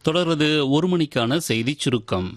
தொடர்வது ஒரு மணிக்கான செய்திச் சுருக்கம்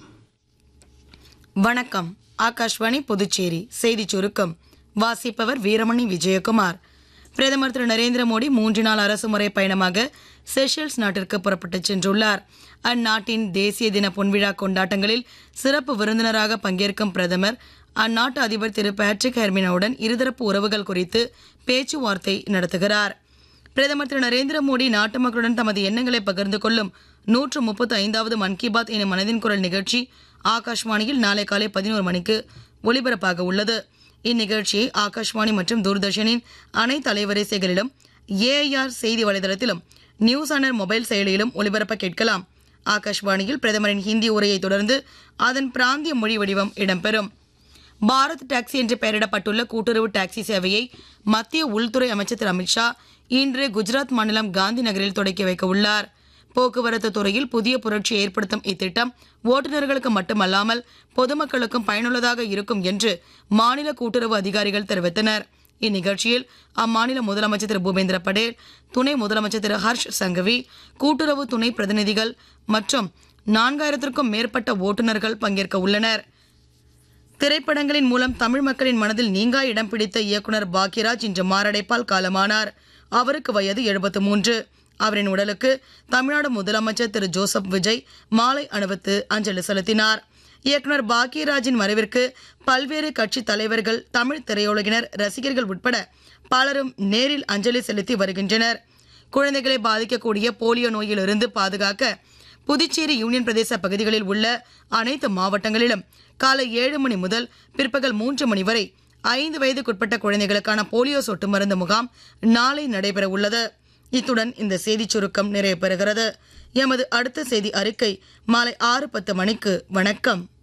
வணக்கம் ஆகாஷ்வாணி புதுச்சேரி செய்தி சுருக்கம் வாசிப்பவர் வீரமணி விஜயகுமார் பிரதமர் திரு நரேந்திர மோடி மூன்று நாள் அரசுமுறை பயணமாக செஷல்ஸ் நாட்டிற்கு புறப்பட்டுச் சென்றுள்ளார் அந்நாட்டின் தேசிய தின பொன்விழா கொண்டாட்டங்களில் சிறப்பு விருந்தினராக பங்கேற்கும் பிரதமர் அந்நாட்டு அதிபர் திரு பேட்ரிக் ஹெர்மினாவுடன் இருதரப்பு உறவுகள் குறித்து பேச்சுவார்த்தை நடத்துகிறார் பிரதமர் திரு நரேந்திர மோடி நாட்டு மக்களுடன் தமது எண்ணங்களை பகிர்ந்து கொள்ளும் நூற்று முப்பத்தி ஐந்தாவது மன் கி பாத் எனும் மனதின் குரல் நிகழ்ச்சி ஆகாஷ்வாணியில் நாளை காலை பதினோரு மணிக்கு ஒலிபரப்பாக உள்ளது இந்நிகழ்ச்சியை ஆகாஷ்வாணி மற்றும் தூர்தர்ஷனின் அனைத்து அலைவரிசைகளிலும் ஏஐஆர் செய்தி வலைதளத்திலும் நியூஸ் ஆனர் மொபைல் செயலியிலும் ஒலிபரப்ப கேட்கலாம் ஆகாஷ்வாணியில் பிரதமரின் ஹிந்தி உரையை தொடர்ந்து அதன் பிராந்திய மொழி வடிவம் இடம்பெறும் பாரத் டாக்ஸி என்று பெயரிடப்பட்டுள்ள கூட்டுறவு டாக்ஸி சேவையை மத்திய உள்துறை அமைச்சர் திரு அமித்ஷா இன்று குஜராத் மாநிலம் காந்தி நகரில் தொடக்கி வைக்க உள்ளார் போக்குவரத்து துறையில் புதிய புரட்சி ஏற்படுத்தும் இத்திட்டம் ஓட்டுநர்களுக்கு மட்டுமல்லாமல் பொதுமக்களுக்கும் பயனுள்ளதாக இருக்கும் என்று மாநில கூட்டுறவு அதிகாரிகள் தெரிவித்தனர் இந்நிகழ்ச்சியில் அம்மாநில முதலமைச்சர் திரு பூபேந்திர படேல் துணை முதலமைச்சர் திரு ஹர்ஷ் சங்கவி கூட்டுறவு துணை பிரதிநிதிகள் மற்றும் நான்காயிரத்திற்கும் மேற்பட்ட ஓட்டுநர்கள் பங்கேற்க உள்ளனர் திரைப்படங்களின் மூலம் தமிழ் மக்களின் மனதில் நீங்கா இடம் பிடித்த இயக்குனர் பாக்யராஜ் இன்று மாரடைப்பால் காலமானார் அவருக்கு வயது எழுபத்து மூன்று அவரின் உடலுக்கு தமிழ்நாடு முதலமைச்சர் திரு ஜோசப் விஜய் மாலை அணிவித்து அஞ்சலி செலுத்தினார் இயக்குனர் பாக்யராஜின் மறைவிற்கு பல்வேறு கட்சி தலைவர்கள் தமிழ் திரையுலகினர் ரசிகர்கள் உட்பட பலரும் நேரில் அஞ்சலி செலுத்தி வருகின்றனர் குழந்தைகளை பாதிக்கக்கூடிய போலியோ நோயிலிருந்து பாதுகாக்க புதுச்சேரி யூனியன் பிரதேச பகுதிகளில் உள்ள அனைத்து மாவட்டங்களிலும் காலை ஏழு மணி முதல் பிற்பகல் மூன்று மணி வரை ஐந்து வயதுக்குட்பட்ட குழந்தைகளுக்கான போலியோ சொட்டு மருந்து முகாம் நாளை நடைபெற உள்ளது இத்துடன் இந்த செய்திச் சுருக்கம் நிறைவு பெறுகிறது எமது அடுத்த செய்தி அறிக்கை மாலை ஆறு பத்து மணிக்கு வணக்கம்